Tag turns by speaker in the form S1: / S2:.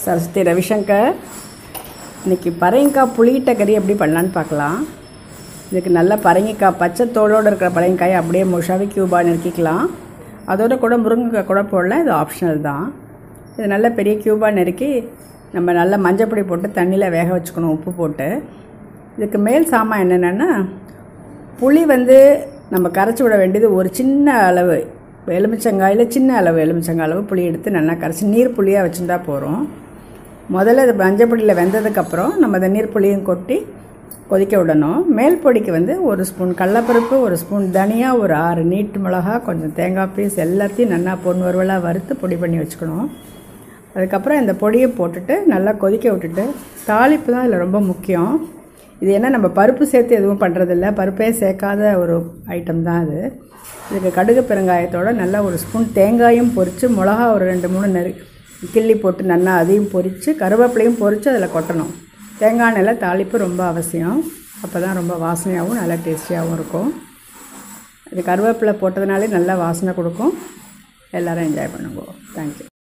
S1: சரஸ்வதி ரவிசங்கர் இன்றைக்கி பரங்கிக்காய் புளியிட்ட கறி எப்படி பண்ணலான்னு பார்க்கலாம் இதுக்கு நல்ல பரங்கிக்காய் பச்சை தோலோடு இருக்கிற பரங்கிக்காயை அப்படியே முஷாவி கியூபாக நறுக்கிக்கலாம் அதோட கூட முருங்கைக்காய் கூட போடலாம் இது ஆப்ஷனல் தான் இது நல்ல பெரிய கியூபாக நறுக்கி நம்ம நல்லா மஞ்சப்பொடி போட்டு தண்ணியில் வேக வச்சுக்கணும் உப்பு போட்டு இதுக்கு மேல் சாமான் என்னென்னா புளி வந்து நம்ம கரைச்சி விட வேண்டியது ஒரு சின்ன அளவு எலுமிச்சங்காயில் சின்ன அளவு எலுமிச்சங்காய் அளவு புளி எடுத்து நல்லா கரைச்சி நீர் புளியாக வச்சுருந்தா போகிறோம் முதல்ல இது மஞ்சப்பொடியில் வெந்ததுக்கப்புறம் நம்ம அந்த நீர் புளியும் கொட்டி கொதிக்க விடணும் மேல் பொடிக்கு வந்து ஒரு ஸ்பூன் கடலப்பருப்பு ஒரு ஸ்பூன் தனியா ஒரு ஆறு நீட்டு மிளகா கொஞ்சம் தேங்காய் பீஸ் எல்லாத்தையும் நல்லா பொன் வறுவலாக வறுத்து பொடி பண்ணி வச்சுக்கணும் அதுக்கப்புறம் இந்த பொடியை போட்டுட்டு நல்லா கொதிக்க விட்டுட்டு தாளிப்பு தான் இதில் ரொம்ப முக்கியம் இது என்ன நம்ம பருப்பு சேர்த்து எதுவும் பண்ணுறதில்ல பருப்பே சேர்க்காத ஒரு ஐட்டம் தான் அது இதுக்கு கடுகு பெருங்காயத்தோட நல்லா ஒரு ஸ்பூன் தேங்காயும் பொரித்து மிளகா ஒரு ரெண்டு மூணு நெரு கிள்ளி போட்டு நல்லா அதையும் பொரித்து கருவேப்பிலையும் பொரித்து அதில் கொட்டணும் தேங்காய் எண்ணெயில் தாளிப்பு ரொம்ப அவசியம் அப்போ தான் ரொம்ப வாசனையாகவும் நல்லா டேஸ்டியாகவும் இருக்கும் இது கருவேப்பிலை போட்டதுனாலே நல்லா வாசனை கொடுக்கும் எல்லோரும் என்ஜாய் பண்ணுங்க தேங்க்யூ